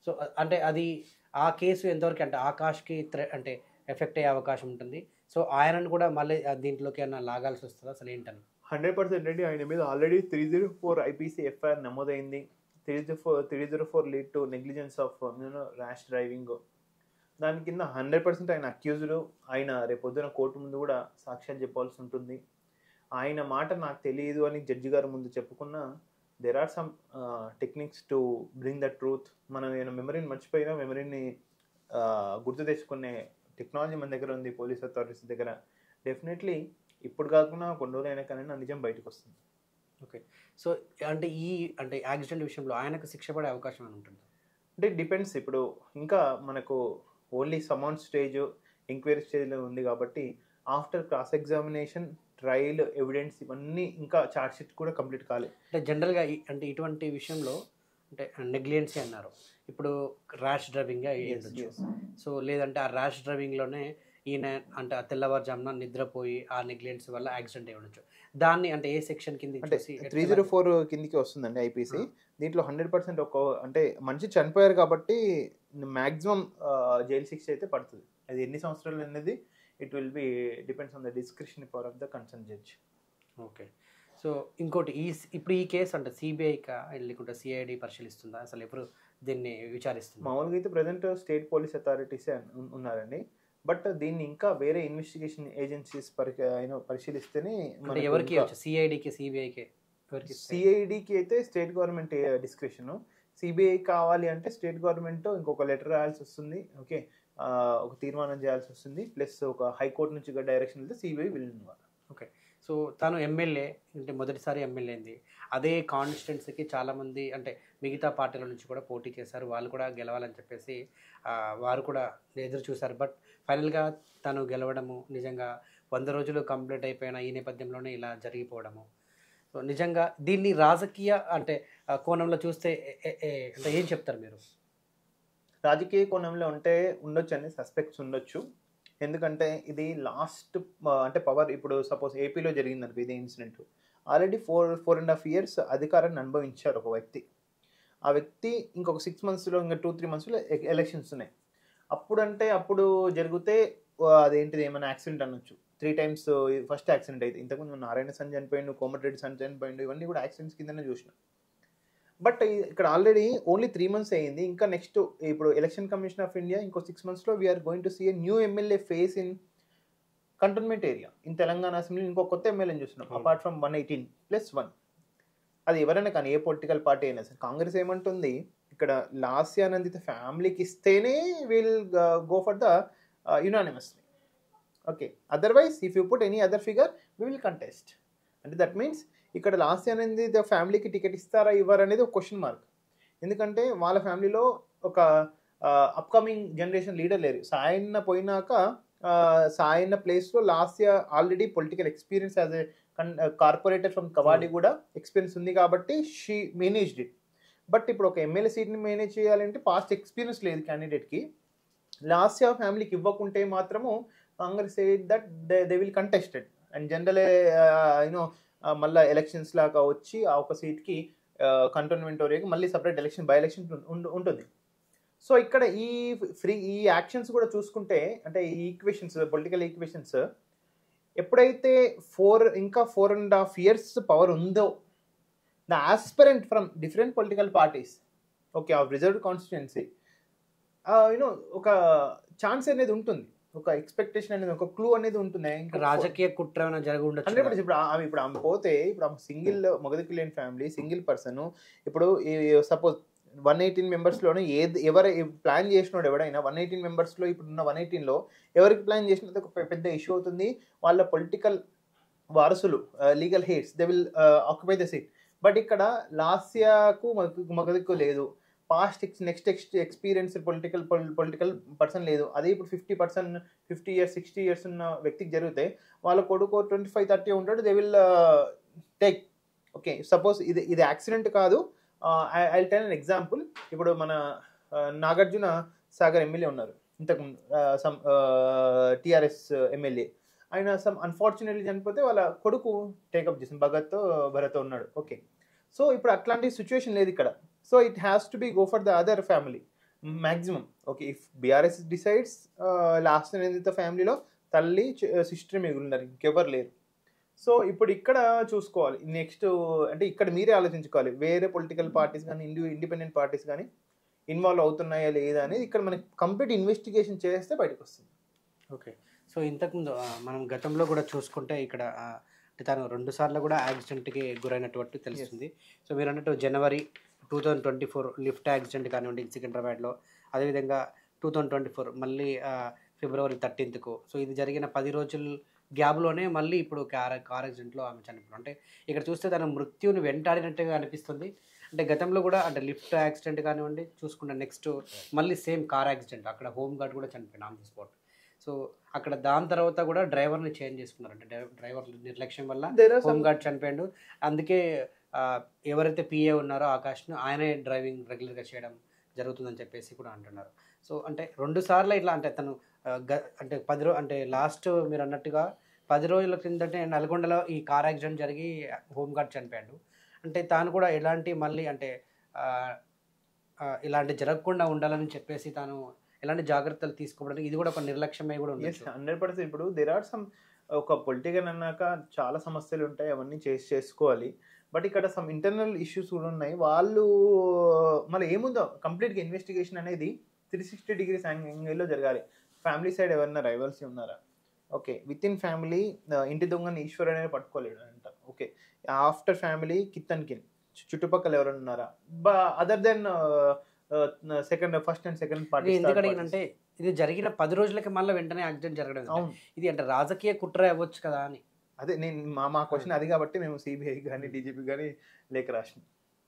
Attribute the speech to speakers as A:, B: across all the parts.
A: So అ- అంటే అది ఆ కేసు ఎంతవరకు అంటే ఆకాష్కి థ్రె- అంటే ఎఫెక్ట్ అయ్యే అవకాశం ఉంటుంది సో ఆయనను కూడా మళ్ళీ ఆ దీంట్లోకి ఏమైనా లాగాల్సి వస్తుందా అసలు ఏంటని
B: హండ్రెడ్ పర్సెంట్ అండి ఆయన మీద already three zero four IPC FIR నమోదైంది three zero four three zero four lead to negligence of you know rash driving దాని కింద హండ్రెడ్ పర్సెంట్ ఆయన అక్యూజ్డ్ ఆయన రేపొద్దున కోర్టు ముందు కూడా సాక్ష్యాలు చెప్పాల్సి ఉంటుంది ఆయన మాట నాకు తెలియదు అని జడ్జి గారి ముందు చెప్పుకున్న there are some techniques to bring the truth మనం ఏమైనా మెమరీని మర్చిపోయినా మెమరీని గుర్తు తెచ్చుకునే టెక్నాలజీ మన దగ్గర ఉంది పోలీస్ అథారిటీస్ దగ్గర డెఫినెట్లీ ఇప్పుడు కాకుండా కొన్ని రోజులు అయినా కానీ నా నిజం బయటకు వస్తుంది
A: ఓకే సో అంటే ఈ అంటే యాక్సిడెంట్ విషయంలో ఆయనకు శిక్ష పడే అవకాశం ఏమైనా ఉంటుంది
B: అంటే డిపెండ్స్ ఇప్పుడు ఇంకా మనకు ఓన్లీ సమౌంట్ స్టేజ్ ఎంక్వైరీ స్టేజ్లో ఉంది కాబట్టి after cross examination trial evidence ఇవన్నీ ఇంకా ఛార్జ్ షీట్ కూడా కంప్లీట్ కాలేదు
A: అంటే జనరల్గా ఈ- అంటే ఇటువంటి విషయంలో అంటే నెగ్లియన్సీ అన్నారు ఇప్పుడు ర్యాష్ డ్రైవింగ్ సో లేదంటే ఆ ర్యాష్ డ్రైవింగ్లోనే ఈయన అంటే ఆ తెల్లవారుజామున నిద్రపోయి ఆ నెగ్లియన్స్ వల్ల యాక్సిడెంట్ అయి ఉండొచ్చు దాన్ని అంటే ఏ సెక్షన్ కింద
B: అంటే
A: చూసి
B: త్రీ జీరో ఫోర్ కిందికి వస్తుందండి ఐపీసీ దీంట్లో హండ్రెడ్ పర్సెంట్ ఒక అంటే మనిషి చనిపోయారు కాబట్టి మాక్సిమం జైలు శిక్ష అయితే పడుతుంది అది ఎన్ని సంవత్సరాలు అనేది it will be depends on the description power of the concern judge
A: okay so ఇంకోటి ఈ ఇప్పుడు ఈ కేసు అంటే సిబిఐకా లేకుంటే సిఐడి పరిశీలిస్తుందా అసలు ఎప్పుడు దీన్ని విచారిస్తుంది
B: మామూలుగా అయితే ప్రజెంట్ స్టేట్ పోలీస్ అథారిటీస్ ఉన్నారండి బట్ దీన్ని ఇంకా వేరే ఇన్వెస్టిగేషన్ ఏజెన్సీస్ పరి అయినా పరిశీలిస్తేనే
A: అంటే ఎవరికి ఇవ్వచ్చు సిఐడికి సిబిఐకి ఎవరికి ఇస్తే?
B: సిఐడికి అయితే స్టేట్ గవర్నమెంట్ డిస్క్రిప్షన్ సిబిఐ కావాలి అంటే స్టేట్ గవర్నమెంట్ ఇంకొక లెటర్ రాయాల్సి వస్తుంది ఓకే ఒక తీర్మానం చేయాల్సి వస్తుంది ప్లస్ ఒక హైకోర్టు నుంచి డైరెక్షన్ వెళ్తే సిబిఐ వెళ్ళిన
A: సో తను ఎమ్మెల్యే అంటే మొదటిసారి ఎమ్మెల్యే అయింది అదే కాన్స్టిట్యున్సీకి చాలామంది అంటే మిగతా పార్టీల నుంచి కూడా పోటీ చేశారు వాళ్ళు కూడా గెలవాలని చెప్పేసి ఆ, వారు కూడా ఎదురు చూశారు బట్ ఫైనల్గా తను గెలవడము నిజంగా వంద రోజులు కంప్లీట్ అయిపోయిన ఈ నేపథ్యంలోనే ఇలా జరిగిపోవడము సో నిజంగా దీన్ని రాజకీయ అంటే ఆ, కోణంలో చూస్తే ఏ- ఏ- ఏ- అంటే ఏం చెప్తారు మీరు
B: రాజకీయ కోణంలో ఉంటే ఉండొచ్చు అని సస్పెక్ట్స్ ఉండొచ్చు ఎందుకంటే ఇది లాస్ట్ అంటే పవర్ ఇప్పుడు సపోజ్ ఏపీలో జరిగింది అనుకో ఇదే incident already four four and half years అధికారాన్ని అనుభవించారు ఒక వ్యక్తి ఆ వ్యక్తి ఇంకొక సిక్స్ మంత్స్లో ఇంకా టూ త్రీ మంత్స్లో ఎలక్షన్స్ ఉన్నాయి అప్పుడంటే అప్పుడు జరిగితే ఆ, అదేంటిది ఏమైనా యాక్సిడెంట్ అనొచ్చు త్రీ టైమ్స్ ఫస్ట్ యాక్సిడెంట్ అయితే ఇంతకుముందు నారాయణ సన్ చనిపోయిండు కోమటిరెడ్డి సన్ చనిపోయిండు ఇవన్నీ కూడా యాక్సిడెంట్స్ కిందనే చూసిన బట్ ఇక్కడ ఆల్రెడీ ఓన్లీ త్రీ మంత్స్ అయ్యింది ఇంకా నెక్స్ట్ ఇప్పుడు ఎలక్షన్ కమిషన్ ఆఫ్ ఇండియా ఇంకో సిక్స్ మంత్స్లో we're going to see a new MLA face in cantonment area in Telangana assembly ఇంకో కొత్త ఎమ్మెల్యేని చూస్తున్నాం
A: Hmm.
B: Apart from one eighteen plus one అది ఎవరైనా కానీ ఏ పొలిటికల్ పార్టీ అయినా సరే కాంగ్రెస్ ఏమంటుంది ఇక్కడ లాస్యానందిత ఫ్యామిలీకి ఇస్తేనే will go for the unanimously okay otherwise if you put any other figure we will contest అంటే దట్ మీన్స్ ఇక్కడ లాస్యానందిత ఫ్యామిలీకి టికెట్ ఇస్తారా ఇవ్వరా అనేది ఒక క్వశ్చన్ మార్క్ ఎందుకంటే వాళ్ళ ఫ్యామిలీలో ఒక అప్కమింగ్ జనరేషన్ లీడర్ లేరు సాయన్న పోయినాక ఆ, సాయన్న ప్లేస్లో last year already political experience as a corporator from Kavadi కూడా ఎక్స్పీరియన్స్ ఉంది కాబట్టి షీ మేనేజ్డ్ ఇట్ బట్ ఇప్పుడు ఒక ఎమ్మెల్యే సీట్ని మేనేజ్ చేయాలంటే పాస్ట్ ఎక్స్పీరియన్స్ లేదు క్యాండిడేట్కి లాస్ట్ ఇయర్ ఫ్యామిలీకి ఇవ్వకుంటే మాత్రము Congress that they will contested and general you know మళ్ళీ ఎలక్షన్స్ లాగా వచ్చి ఆ ఒక సీట్కి కంటోన్మెంట్ ఏరియాకి మళ్ళీ సపరేట్ ఎలక్షన్ బై ఎలక్షన్ ఉంటుంది సో ఇక్కడ ఈ ఫ్రీ ఈ యాక్షన్స్ కూడా చూసుకుంటే అంటే ఈ ఈక్వేషన్స్ పొలిటికల్ ఈక్వేషన్స్ ఎప్పుడైతే ఫోర్ ఇంకా four and half years power ఉందో the aspirant from different political parties okay of reserved constituency you know ఒక ఛాన్స్ అనేది ఉంటుంది ఒక ఎక్స్పెక్టేషన్ అనేది ఒక క్లూ అనేది ఉంటుంది ఇంకా
A: రాజకీయ కుట్ర ఏమైనా జరిగి
B: హండ్రెడ్
A: ఉండొచ్చు
B: పర్సెంట్ ఇప్పుడు ఆమె ఇప్పుడు ఆమె పోతే ఇప్పుడు ఆమె సింగిల్ మొగదికి లేని ఫ్యామిలీ సింగిల్ పర్సన్ ఇప్పుడు సపోజ్ వన్ ఎయిటీన్ మెంబర్స్లోనే ఏది ఎవరు ప్లాన్ చేసినోడు ఎవడైనా వన్ ఎయిటీన్ మెంబర్స్లో ఇప్పుడు ఉన్న వన్ ఎయిటీన్లో ఎవరికి ప్లాన్ చేసినది ఒక పె- పెద్ద ఇష్యూ అవుతుంది వాళ్ళ పొలిటికల్ వారసులు legal heirs they will occupy the seat but ఇక్కడ లాస్యాకు మగదిక్కు లేదు past next ex experience political political person లేదు అదే ఇప్పుడు fifty percent fifty years sixty years ఉన్న వ్యక్తికి జరిగితే వాళ్ళ కొడుకు ట్వంటీ ఫైవ్ థర్టీ ఉంటాడు they will take okay suppose ఇది ఇది యాక్సిడెంట్ కాదు ఐ టెల్ అన్ ఎగ్జాంపుల్ ఇప్పుడు మన uh, నాగార్జున సాగర్ ఎమ్మెల్యే ఉన్నారు ఇంతకుముందు సమ్ టిఆర్ఎస్ ఎమ్మెల్యే ఆయన సమ్ అన్ఫార్చునేట్లీ చనిపోతే వాళ్ళ కొడుకు టేకప్ చేసింది భగత్ భరత్ ఉన్నాడు ఓకే సో ఇప్పుడు అట్లాంటి సిచ్యువేషన్ లేదు ఇక్కడ so it has to be go for the other family maximum okay if BRS decides last ఏదైతే ఫ్యామిలీలో తల్లి సిస్టర్ మిగులున్నారు ఇంకెవరు లేరు సో ఇప్పుడు ఇక్కడ చూసుకోవాలి నెక్స్ట్ అంటే ఇక్కడ మీరే ఆలోచించుకోవాలి వేరే పొలిటికల్ పార్టీస్ కానీ ఇండి ఇండిపెండెంట్ పార్టీస్ కానీ ఇన్వాల్వ్ అవుతున్నాయా లేదా అనేది ఇక్కడ మనకి కంప్లీట్ ఇన్వెస్టిగేషన్ చేస్తే బయటకు వస్తుంది
A: ఓకే సో ఇంతకుముందు ఆ, మనం గతంలో కూడా చూసుకుంటే ఇక్కడ ఆ, అంటే తను రెండు సార్లు కూడా యాక్సిడెంట్కి గురైనటువంటి తెలుస్తుంది సో మీరు అన్నట్టు జనవరి two thousand twenty four lift accident కానివ్వండి సికింద్రాబాద్లో అదేవిధంగా టూ థౌజండ్ ట్వంటీ ఫోర్ మళ్ళీ ఆ, ఫిబ్రవరి థర్టీన్త్కు సో ఇది జరిగిన పది రోజుల గ్యాప్లోనే మళ్ళీ ఇప్పుడు కార్ కార్ యాక్సిడెంట్లో ఆమె చనిపోయింది అంటే ఇక్కడ చూస్తే తన మృత్యుని వెంటాడినట్టుగా అనిపిస్తుంది అంటే గతంలో కూడా అంటే లిఫ్ట్ యాక్సిడెంట్ కానివ్వండి చూసుకుంటే నెక్స్ట్ మళ్ళీ సేమ్ కార్ యాక్సిడెంట్ అక్కడ హోమ్ గార్డ్ కూడా చనిపోయింది ఆన్ ది స్పాట్ సో అక్కడ దాని తర్వాత కూడా డ్రైవర్ని చేంజ్ చేసుకున్నారు అంటే డ్రై- డ్రైవర్ నిర్లక్ష్యం వల్ల
B: There are
A: home
B: some-
A: guard చనిపోయాడు అందుకే ఆ, ఎవరైతే పిఏ ఉన్నారో ఆకాష్ను ఆయనే డ్రైవింగ్ రెగ్యులర్గా చేయడం జరుగుతుందని చెప్పేసి కూడా అంటున్నారు సో అంటే రెండు సార్లు ఇట్లా అంటే తను ఆ, గ- అంటే పది రో అంటే లాస్ట్ మీరు అన్నట్టుగా పది రోజుల క్రిందటే నల్గొండలో ఈ కార్ యాక్సిడెంట్ జరిగి హోమ్ గార్డ్ చనిపోయాడు అంటే తాను కూడా ఎలాంటి మళ్ళీ అంటే ఆ, ఆ, ఇలాంటి జరగకుండా ఉండాలని చెప్పేసి తాను ఎలాంటి జాగ్రత్తలు తీసుకోవడానికి ఇది కూడా ఒక నిర్లక్ష్యమై కూడా
B: ఎస్
A: ఉండొచ్చు
B: హండ్రెడ్ పర్సెంట్ ఇప్పుడు దేర్ ఆర్ సమ్ ఒక పొలిటికల్ అన్నాక చాలా సమస్యలు ఉంటాయి అవన్నీ చేసి చేసుకోవాలి బట్ ఇక్కడ సమ్ ఇంటర్నల్ ఇష్యూస్ కూడా ఉన్నాయి వాళ్ళు మళ్ళీ ఏముందో కంప్లీట్గా ఇన్వెస్టిగేషన్ అనేది త్రీ సిక్స్టీ డిగ్రీస్ యాంగిల్లో జరగాలి ఫ్యామిలీ సైడ్ ఎవరన్నా రైవల్స్ ఉన్నారా ఓకే విత్ ఇన్ ఫ్యామిలీ ఇంటి దొంగని ఈశ్వర్ అనేది పట్టుకోలేడు అంట okay after family kith and kin చుట్టుపక్కల ఎవరైనా ఉన్నారా బా other then second first and second
A: ఇది
B: పార్టీ
A: ఎందుకు అడిగినంటే ఇది జరిగిన పది రోజులకి మళ్ళీ వెంటనే యాక్సిడెంట్ జరగడం ఏంటంటే,
B: అవును
A: ఇది అంటే రాజకీయ కుట్ర అవ్వచ్చు కదా అని
B: అదే నేను మా మా క్వశ్చన్ అది కాబట్టి మేము సిబిఐ కానీ డీజీపీ కానీ లేఖ రాసిన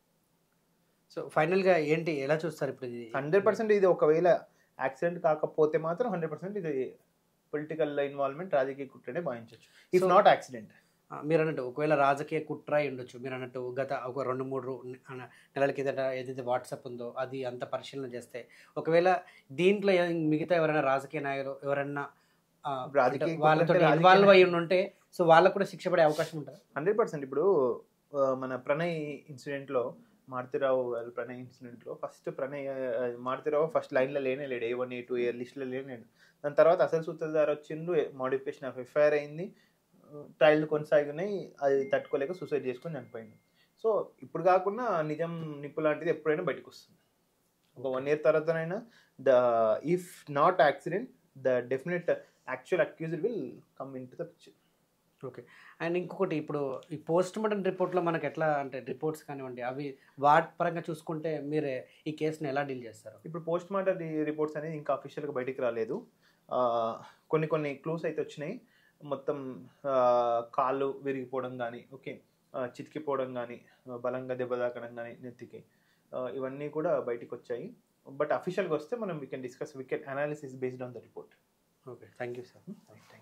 A: సో ఫైనల్ గా ఏంటి ఎలా చూస్తారు ఇప్పుడు ఇది
B: హండ్రెడ్ పర్సెంట్ ఇది ఒకవేళ యాక్సిడెంట్ కాకపోతే మాత్రం హండ్రెడ్ పర్సెంట్ ఇది పొలిటికల్ ఇన్వాల్వ్మెంట్ రాజకీయ కుట్రనే భావించవచ్చు ఇఫ్
A: So-
B: నాట్ యాక్సిడెంట్
A: ఆ, మీరు అన్నట్టు ఒకవేళ రాజకీయ కుట్ర అయి ఉండొచ్చు మీరు అన్నట్టు గత ఒక రెండు మూడు రో- అన- నెలల కిందట ఏదైతే వాట్సాప్ ఉందో అది అంత పరిశీలన చేస్తే ఒకవేళ దీంట్లో ఏ- మిగతా ఎవరైనా రాజకీయ నాయకులు ఎవరైనా ఆ,
B: రాజకీయ
A: అంటే వాళ్ళతో
B: కుట్ర అంటే
A: ఇన్వాల్వ్
B: రాజకీయ
A: అయి ఉంటే సో వాళ్ళకు కూడా శిక్ష పడే అవకాశం ఉంటుంది
B: హండ్రెడ్ పర్సెంట్ ఇప్పుడు ఆ, మన ప్రణయ్ ఇన్సిడెంట్లో మారుతిరావు గారి ప్రణయ్ ఇన్సిడెంట్లో ఫస్ట్ ప్రణయ్ ఆ, మారుతిరావు ఫస్ట్ లైన్లో లేనే లేడు ఏ వన్ ఏ టూ ఏ లిస్ట్లో లేనే లేడు దాని తర్వాత అసలు సూత్రధార వచ్చిండు మోడిఫికేషన్ ఆఫ్ ఎఫ్ఐఆర్ అయింది ట్రయల్ కొనసాగినాయి అది తట్టుకోలేక సూసైడ్ చేసుకొని చనిపోయింది సో ఇప్పుడు కాకుండా నిజం నిప్పు లాంటిది ఎప్పుడైనా బయటకు వస్తుంది ఒక వన్ ఇయర్ తర్వాతనైనా the if not accident the definite actual accused will come into the picture
A: okay and ఇంకొకటి ఇప్పుడు ఈ పోస్ట్ మార్టం రిపోర్ట్లో మనకి ఎట్లా అంటే రిపోర్ట్స్ కానివ్వండి అవి వాటి పరంగా చూసుకుంటే మీరు ఈ కేసుని ఎలా డీల్ చేస్తారు
B: ఇప్పుడు పోస్ట్ మార్టం రిపోర్ట్స్ అనేది ఇంకా అఫీషియల్గా బయటికి రాలేదు ఆ, కొన్ని కొన్ని క్లూస్ అయితే వచ్చినాయి మొత్తం ఆ, కాళ్ళు విరిగిపోవడం కానీ ఓకే ఆ, చితికిపోవడం కానీ బలంగా దెబ్బ తాకడం కానీ నెత్తికి ఆ, ఇవన్నీ కూడా బయటికి వచ్చాయి బట్ అఫీషియల్గా వస్తే మనం we can discuss we can analysis based on the report
A: okay thank you sir
B: thank